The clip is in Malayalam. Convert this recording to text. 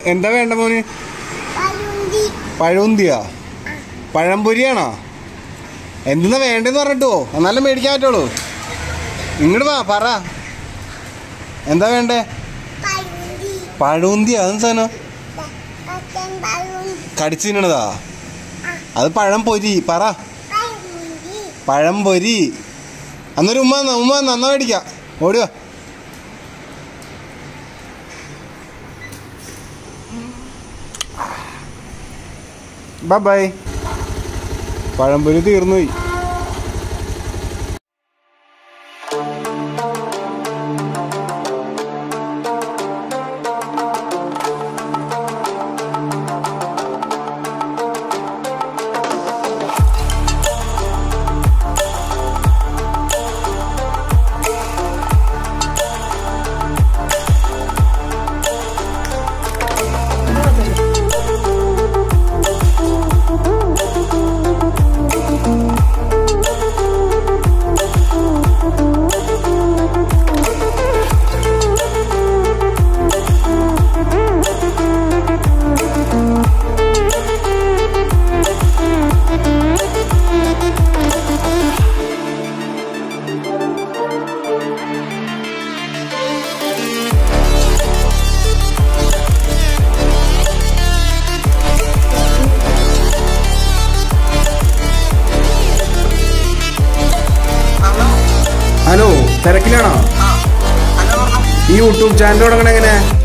എന്താ വേണ്ട മോന് പഴുന്തി പഴവുന്തിയാ പഴംപൊരിയാണോ എന്തെന്നാ വേണ്ടെന്ന് പറഞ്ഞിട്ടോ എന്നാലും മേടിക്കാൻ പറ്റുള്ളൂ ഇങ്ങോട്ട് വാ പറ എന്താ വേണ്ടേ പഴുന്തി പഴവുന്തിയാ അതെന്ത് സാധനം അച്ഛൻ പഴുന്തി കടിച്ചു തിന്നണതാ അത് പഴം പൊരി പറ പഴുന്തി പഴം പൊരി അന്നൊരു ഉമ്മ വന്നോ, ഉമ്മ നന്നാ മേടിക്കാം ഓടുക ബൈ പഴംപൊരി തീർന്നുപോയി ഹലോ തിരക്കിലാണോ ഈ യൂട്യൂബ് ചാനൽ തുടങ്ങണ എങ്ങനെ